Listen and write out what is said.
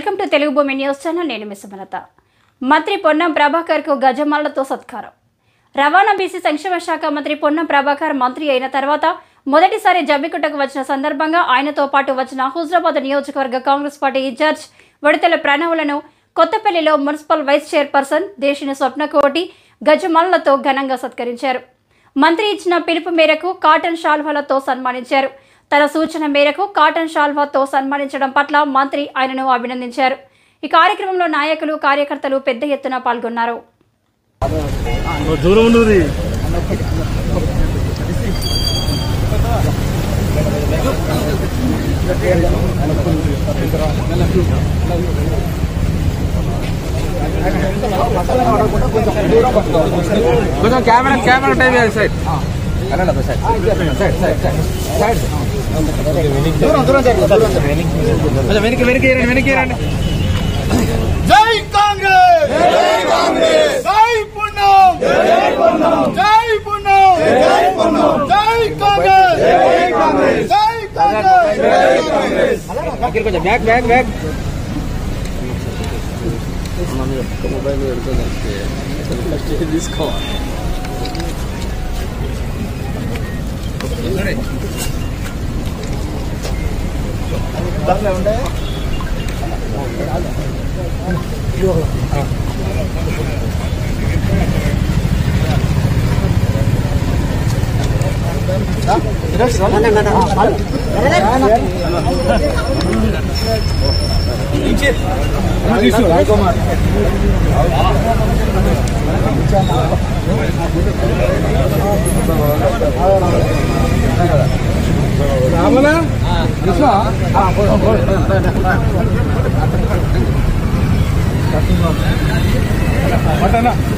welcome to Telugu భూమి news channel నేను మిసమలత మంత్రి పొన్నం ప్రభాకర్కు గజమాలతో సత్కారం రవాణా బీసీ సంక్షేమ శాఖ మంత్రి పొన్నం ప్రభాకర్ మంత్రి అయిన తర్వాత మొదటిసారి జమ్మికుంటకు వచ్చిన సందర్భంగా ఆయనతో పాటు వచ్చిన హుజరాబాద్ నియోజకవర్గ కాంగ్రెస్ పార్టీ ఇన్ఛార్జ్ వడితెల ప్రణవులను కొత్తపల్లిలో municipal vice chairperson Desini Swapnakoti గజమాలతో ఘనంగా సత్కరించారు మంత్రి ఇచ్చిన పిలుపు మేరకు కాటన్ షాల్వాలతో సన్మానించారు తన సూచన మేరకు కాటన్ షాల్వాతో సన్మానించడం పట్ల మంత్రి ఆయనను అభినందించారు ఈ కార్యక్రమంలో నాయకులు కార్యకర్తలు పెద్ద ఎత్తున పాల్గొన్నారు దూరం ఉండదు కొంచెం కెమెరా కెమెరా టైం చేయాలి సైడ్ కొంచెం వెనక్కి వెనక్కి రండి వెనక్కి రండి జై కాంగ్రెస్ జై కాంగ్రెస్ జై పుణ్యం జై పుణ్యం జై పుణ్యం జై పుణ్యం జై కాంగ్రెస్ జై కాంగ్రెస్ జై కాంగ్రెస్ జై కాంగ్రెస్ ఇక్కడ కొంచెం బ్యాక్ బ్యాక్ బ్యాక్ తీసుకోవాలి రామనా మటనా